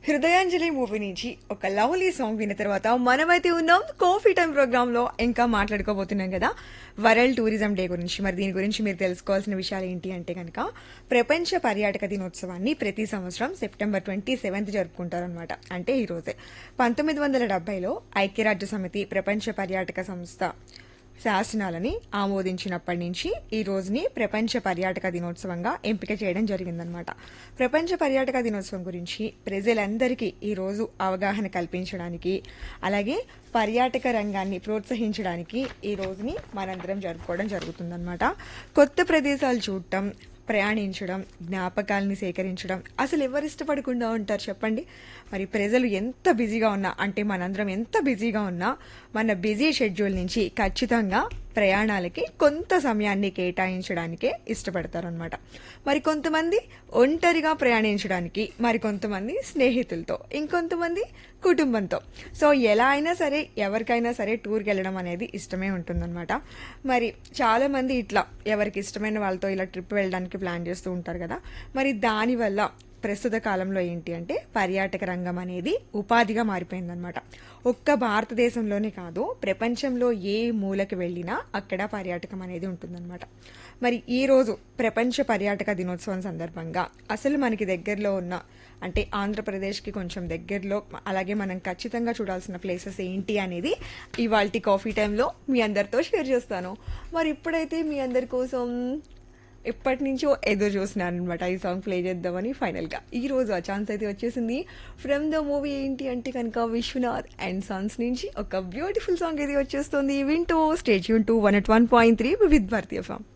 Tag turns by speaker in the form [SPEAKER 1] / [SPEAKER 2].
[SPEAKER 1] హృదయాంజలి movie నుంచి ఒక lovely song విన్న తర్వాత మనమైతే ఉన్నాం కాఫీ టైం ప్రోగ్రామ్ లో ఇంకా మాట్లాడుకోబోతున్నాం కదా వరల్డ్ టూరిజం డే గురించి మరి దీని గురించి మీరు తెలుసుకోవాల్సిన విషయాలు ఏంటి అంటే కనుక ప్రపంచ పర్యాటక దినోత్సవాన్ని ప్రతి సంవత్సరం సెప్టెంబర్ ట్వంటీ సెవెంత్ జరుపుకుంటారనమాట అంటే ఈ రోజే పంతొమ్మిది వందల డెబ్బైలో ఐక్యరాజ్య సమితి ప్రపంచ పర్యాటక సంస్థ శాసనాలని ఆమోదించినప్పటి నుంచి ఈ రోజుని ప్రపంచ పర్యాటక దినోత్సవంగా ఎంపిక చేయడం జరిగిందనమాట ప్రపంచ పర్యాటక దినోత్సవం గురించి ప్రజలందరికీ ఈ రోజు అవగాహన కల్పించడానికి అలాగే పర్యాటక రంగాన్ని ప్రోత్సహించడానికి ఈ రోజుని మనందరం జరుపుకోవడం జరుగుతుందన్నమాట కొత్త ప్రదేశాలు చూడటం ప్రయాణించడం జ్ఞాపకాలని సేకరించడం అసలు ఎవరు ఇష్టపడకుండా ఉంటారు చెప్పండి మరి ప్రజలు ఎంత బిజీగా ఉన్నా అంటే మనందరం ఎంత బిజీగా ఉన్నా మన బిజీ షెడ్యూల్ నుంచి ఖచ్చితంగా ప్రయాణాలకి కొంత సమయాన్ని కేటాయించడానికే ఇష్టపడతారనమాట మరి కొంతమంది ఒంటరిగా ప్రయాణించడానికి మరి కొంతమంది స్నేహితులతో ఇంకొంతమంది కుటుంబంతో సో ఎలా అయినా సరే ఎవరికైనా సరే టూర్కి వెళ్ళడం అనేది ఇష్టమే ఉంటుందన్నమాట మరి చాలా మంది ఇట్లా ఎవరికి ఇష్టమైన వాళ్ళతో ఇలా ట్రిప్ వెళ్ళడానికి ప్లాన్ చేస్తూ ఉంటారు కదా మరి దానివల్ల ప్రస్తుత కాలంలో ఏంటి అంటే పర్యాటక రంగం అనేది ఉపాధిగా మారిపోయిందనమాట ఒక్క భారతదేశంలోనే కాదు ప్రపంచంలో ఏ మూలకి వెళ్ళినా అక్కడ పర్యాటకం అనేది ఉంటుందన్నమాట మరి ఈ రోజు ప్రపంచ పర్యాటక దినోత్సవం సందర్భంగా అసలు మనకి దగ్గరలో ఉన్న అంటే ఆంధ్రప్రదేశ్కి కొంచెం దగ్గరలో అలాగే మనం ఖచ్చితంగా చూడాల్సిన ప్లేసెస్ ఏంటి అనేది ఇవాల్టి కాఫీ టైంలో మీ అందరితో షేర్ చేస్తాను మరి ఇప్పుడైతే మీ అందరి కోసం ఎప్పటి నుంచో ఎదురు చూస్తున్నాను అనమాట ఈ సాంగ్ ప్లే చేద్దామని ఫైనల్ గా ఈ రోజు ఆ ఛాన్స్ అయితే వచ్చేసింది ఫ్రమ్ ద మూవీ ఏంటి అంటే కనుక విశ్వనాథ్ అండ్ సాంగ్స్ నుంచి ఒక బ్యూటిఫుల్ సాంగ్ ఇది వచ్చేస్తుంది వింటూ స్టేట్ యూన్ టూ వన్ ఎట్ వన్ పాయింట్ త్రీ విత్ భారతీయ ఫామ్